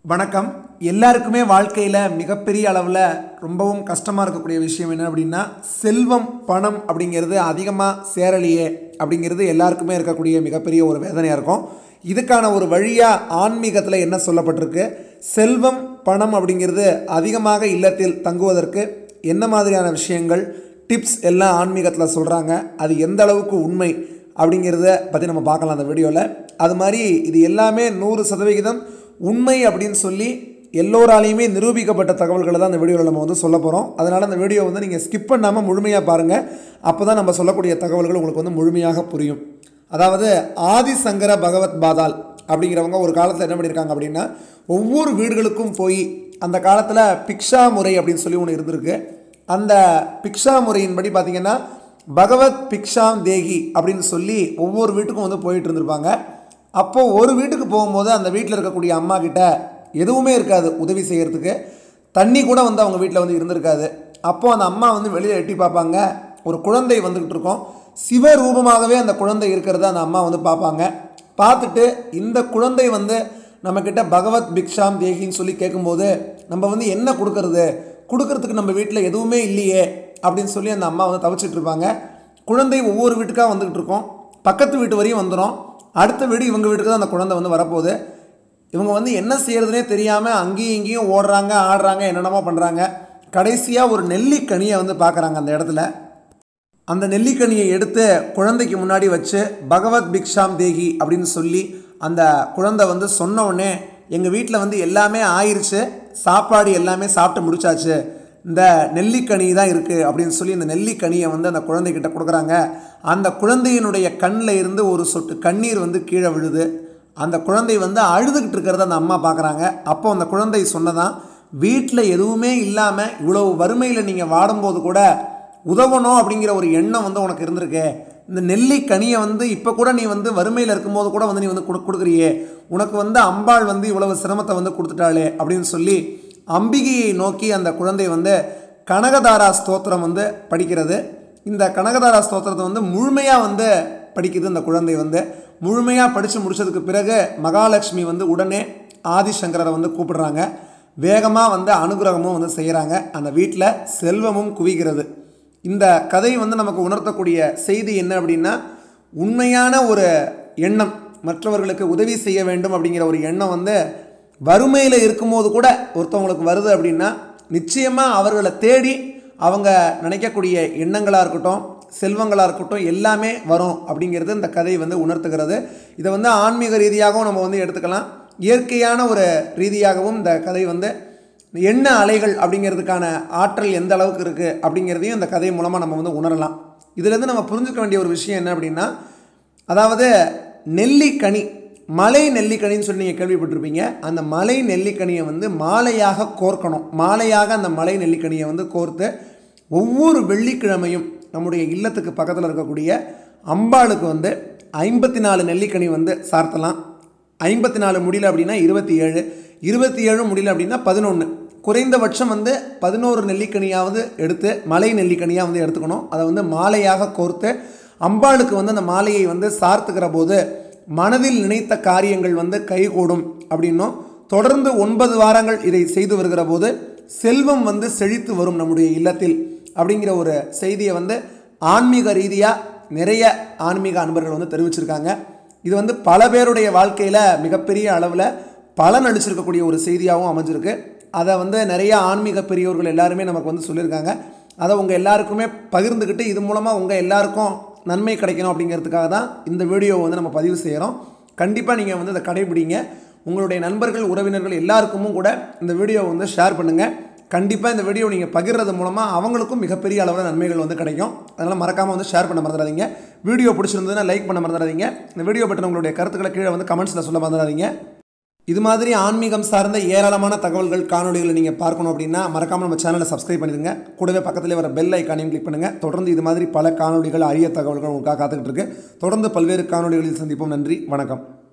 வணக்கம் எல்லாருக்குமே வாழ்க்கையில் மிகப்பெரிய அளவில் ரொம்பவும் கஷ்டமாக இருக்கக்கூடிய விஷயம் என்ன அப்படின்னா செல்வம் பணம் அப்படிங்கிறது அதிகமாக சேரலையே அப்படிங்கிறது எல்லாருக்குமே இருக்கக்கூடிய மிகப்பெரிய ஒரு வேதனையாக இருக்கும் இதுக்கான ஒரு வழியாக ஆன்மீகத்தில் என்ன சொல்லப்பட்டிருக்கு செல்வம் பணம் அப்படிங்கிறது அதிகமாக இல்லத்தில் தங்குவதற்கு என்ன மாதிரியான விஷயங்கள் டிப்ஸ் எல்லாம் ஆன்மீகத்தில் சொல்கிறாங்க அது எந்த அளவுக்கு உண்மை அப்படிங்கிறத பற்றி நம்ம பார்க்கலாம் அந்த வீடியோவில் அது மாதிரி இது எல்லாமே நூறு சதவிகிதம் உண்மை அப்படின்னு சொல்லி எல்லோராலையுமே நிரூபிக்கப்பட்ட தகவல்களை தான் அந்த வீடியோவில் நம்ம வந்து சொல்ல போகிறோம் அதனால் அந்த வீடியோ வந்து நீங்கள் ஸ்கிப் பண்ணாமல் முழுமையாக பாருங்கள் அப்போ தான் நம்ம சொல்லக்கூடிய தகவல்கள் உங்களுக்கு வந்து முழுமையாக புரியும் அதாவது ஆதிசங்கர பகவத் பாதால் அப்படிங்கிறவங்க ஒரு காலத்தில் என்ன பண்ணியிருக்காங்க அப்படின்னா ஒவ்வொரு வீடுகளுக்கும் போய் அந்த காலத்தில் பிக்ஷா முறை அப்படின்னு சொல்லி ஒன்று இருந்திருக்கு அந்த பிக்ஷா முறையின்படி பார்த்தீங்கன்னா பகவத் பிக்ஷாம் தேகி அப்படின்னு சொல்லி ஒவ்வொரு வீட்டுக்கும் வந்து போயிட்டு இருந்திருப்பாங்க அப்போது ஒரு வீட்டுக்கு போகும்போது அந்த வீட்டில் இருக்கக்கூடிய அம்மா கிட்ட எதுவுமே இருக்காது உதவி செய்கிறதுக்கு தண்ணி கூட வந்து அவங்க வீட்டில் வந்து இருந்திருக்காது அப்போது அந்த அம்மா வந்து வெளியில் எட்டி பார்ப்பாங்க ஒரு குழந்தை வந்துக்கிட்டு இருக்கோம் சிவரூபமாகவே அந்த குழந்தை இருக்கிறத அந்த அம்மா வந்து பார்ப்பாங்க பார்த்துட்டு இந்த குழந்தை வந்து நம்மக்கிட்ட பகவத் பிக்ஷாம் தேகின்னு சொல்லி கேட்கும்போது நம்ம வந்து என்ன கொடுக்கறது கொடுக்கறதுக்கு நம்ம வீட்டில் எதுவுமே இல்லையே அப்படின்னு சொல்லி அந்த அம்மா வந்து தவிச்சிட்டு இருப்பாங்க குழந்தை ஒவ்வொரு வீட்டுக்காக வந்துக்கிட்டு இருக்கோம் பக்கத்து வீட்டு வரையும் வந்துடும் அடுத்த வீடு இவங்க வீட்டுக்கு தான் அந்த குழந்தை வந்து வரப்போகுது இவங்க வந்து என்ன செய்யறதுனே தெரியாமல் அங்கேயும் இங்கேயும் ஓடுறாங்க ஆடுறாங்க என்னென்னமோ பண்ணுறாங்க கடைசியாக ஒரு நெல்லிக்கனியை வந்து பார்க்குறாங்க அந்த இடத்துல அந்த நெல்லிக்கனியை எடுத்து குழந்தைக்கு முன்னாடி வச்சு பகவத் பிக்ஷாம் தேகி அப்படின்னு சொல்லி அந்த குழந்தை வந்து சொன்ன உடனே எங்கள் வீட்டில் வந்து எல்லாமே ஆயிருச்சு சாப்பாடு எல்லாமே சாப்பிட்டு முடிச்சாச்சு இந்த நெல்லிக்கனி தான் இருக்குது அப்படின்னு சொல்லி இந்த நெல்லிக்கனியை வந்து அந்த குழந்தைகிட்ட கொடுக்குறாங்க அந்த குழந்தையினுடைய கண்ணில் இருந்து ஒரு சொட்டு கண்ணீர் வந்து கீழே விழுது அந்த குழந்தை வந்து அழுதுகிட்டு இருக்கிறத அந்த அம்மா பார்க்குறாங்க அப்போ அந்த குழந்தை சொன்னதான் வீட்டில் எதுவுமே இல்லாமல் இவ்வளவு வறுமையில் நீங்கள் வாடும்போது கூட உதவணும் அப்படிங்கிற ஒரு எண்ணம் வந்து உனக்கு இருந்திருக்கு இந்த நெல்லிக்கனியை வந்து இப்போ கூட நீ வந்து வறுமையில் இருக்கும்போது கூட வந்து நீ வந்து கொடு கொடுக்குறியே உனக்கு வந்து அம்பாள் வந்து இவ்வளவு சிரமத்தை வந்து கொடுத்துட்டாளே அப்படின்னு சொல்லி அம்பிகையை நோக்கி அந்த குழந்தை வந்து கனகதாரா ஸ்தோத்திரம் வந்து படிக்கிறது இந்த கனகதாரா ஸ்தோத்திரத்தை வந்து முழுமையாக வந்து படிக்குது இந்த குழந்தை வந்து முழுமையாக படித்து முடிச்சதுக்கு பிறகு மகாலட்சுமி வந்து உடனே ஆதிசங்கரரை வந்து கூப்பிடுறாங்க வேகமாக வந்து அனுகிரகமும் வந்து செய்கிறாங்க அந்த வீட்டில் செல்வமும் குவிகிறது இந்த கதை வந்து நமக்கு உணர்த்தக்கூடிய செய்தி என்ன அப்படின்னா உண்மையான ஒரு எண்ணம் மற்றவர்களுக்கு உதவி செய்ய வேண்டும் அப்படிங்கிற ஒரு எண்ணம் வந்து வறுமையில் இருக்கும்போது கூட ஒருத்தவங்களுக்கு வருது அப்படின்னா நிச்சயமாக அவர்களை தேடி அவங்க நினைக்கக்கூடிய எண்ணங்களாக இருக்கட்டும் செல்வங்களாக இருக்கட்டும் எல்லாமே வரும் அப்படிங்கிறது இந்த கதை வந்து உணர்த்துகிறது இதை வந்து ஆன்மீக ரீதியாகவும் நம்ம வந்து எடுத்துக்கலாம் இயற்கையான ஒரு ரீதியாகவும் இந்த கதை வந்து எண்ண அலைகள் அப்படிங்கிறதுக்கான ஆற்றல் எந்த அளவுக்கு இருக்குது அப்படிங்கிறதையும் இந்த கதை மூலமாக நம்ம வந்து உணரலாம் இதுலேருந்து நம்ம புரிஞ்சுக்க வேண்டிய ஒரு விஷயம் என்ன அப்படின்னா அதாவது நெல்லிக்கனி மலை நெல்லிக்கனின்னு சொல்லி நீங்கள் கேள்விப்பட்டிருப்பீங்க அந்த மலை நெல்லிக்கனியை வந்து மாலையாக கோர்க்கணும் மாலையாக அந்த மலை நெல்லிக்கனியை வந்து கோர்த்து ஒவ்வொரு வெள்ளிக்கிழமையும் நம்முடைய இல்லத்துக்கு பக்கத்தில் இருக்கக்கூடிய அம்பாளுக்கு வந்து ஐம்பத்தி நாலு நெல்லிக்கனி வந்து சார்த்தலாம் ஐம்பத்தி நாலு முடியல அப்படின்னா இருபத்தி ஏழு இருபத்தி ஏழு முடியல அப்படின்னா பதினொன்று குறைந்தபட்சம் வந்து பதினோரு நெல்லிக்கனியாவது எடுத்து மலை நெல்லிக்கனியாக வந்து எடுத்துக்கணும் அதை வந்து மாலையாக கோர்த்து அம்பாளுக்கு வந்து அந்த மாலையை வந்து சார்த்துக்கிற போது மனதில் நினைத்த காரியங்கள் வந்து கைகூடும் அப்படின்னும் தொடர்ந்து ஒன்பது வாரங்கள் இதை செய்து வருகிற போது செல்வம் வந்து செழித்து வரும் நம்முடைய இல்லத்தில் அப்படிங்கிற ஒரு செய்தியை வந்து ஆன்மீக ரீதியாக நிறைய ஆன்மீக அன்பர்கள் வந்து தெரிவிச்சிருக்காங்க இது வந்து பல பேருடைய வாழ்க்கையில் மிகப்பெரிய அளவில் பலன் அளிச்சிருக்கக்கூடிய ஒரு செய்தியாகவும் அமைஞ்சிருக்கு அதை வந்து நிறைய ஆன்மீக பெரியவர்கள் எல்லாருமே நமக்கு வந்து சொல்லியிருக்காங்க அதை உங்கள் எல்லாருக்குமே பகிர்ந்துக்கிட்டு இது மூலமாக உங்கள் எல்லாருக்கும் நன்மை கிடைக்கணும் அப்படிங்கிறதுக்காக தான் இந்த வீடியோவை வந்து நம்ம பதிவு செய்கிறோம் கண்டிப்பாக நீங்கள் வந்து அதை கடைபிடிங்க உங்களுடைய நண்பர்கள் உறவினர்கள் எல்லாருக்குமும் கூட இந்த வீடியோவை வந்து ஷேர் பண்ணுங்கள் கண்டிப்பாக இந்த வீடியோ நீங்கள் பகிர்றது மூலமாக அவங்களுக்கும் மிகப்பெரிய அளவில் நன்மைகள் வந்து கிடைக்கும் அதனால் மறக்காமல் வந்து ஷேர் பண்ண மறந்துடாதீங்க வீடியோ பிடிச்சிருந்ததுன்னா லைக் பண்ண மறந்துடாதீங்க இந்த வீடியோ பற்றின உங்களுடைய கருத்துக்களை கீழே வந்து கமெண்ட்ஸில் சொல்ல மறந்துடாதீங்க இது மாதிரி ஆன்மீகம் சார்ந்த ஏராளமான தகவல்கள் காணொலிகளை நீங்கள் பார்க்கணும் அப்படின்னா மறக்காமல் நம்ம சேனலை சப்ஸ்கிரைப் பண்ணிடுங்க கூடவே பக்கத்தில் வர பெல் ஐக்கானையும் கிளிக் பண்ணுங்கள் தொடர்ந்து இது மாதிரி பல காணொலிகள் அரிய தகவல்கள் உங்களுக்காக காத்துக்கிட்டு இருக்கு தொடர்ந்து பல்வேறு காணொலிகளில் சந்திப்போம் நன்றி வணக்கம்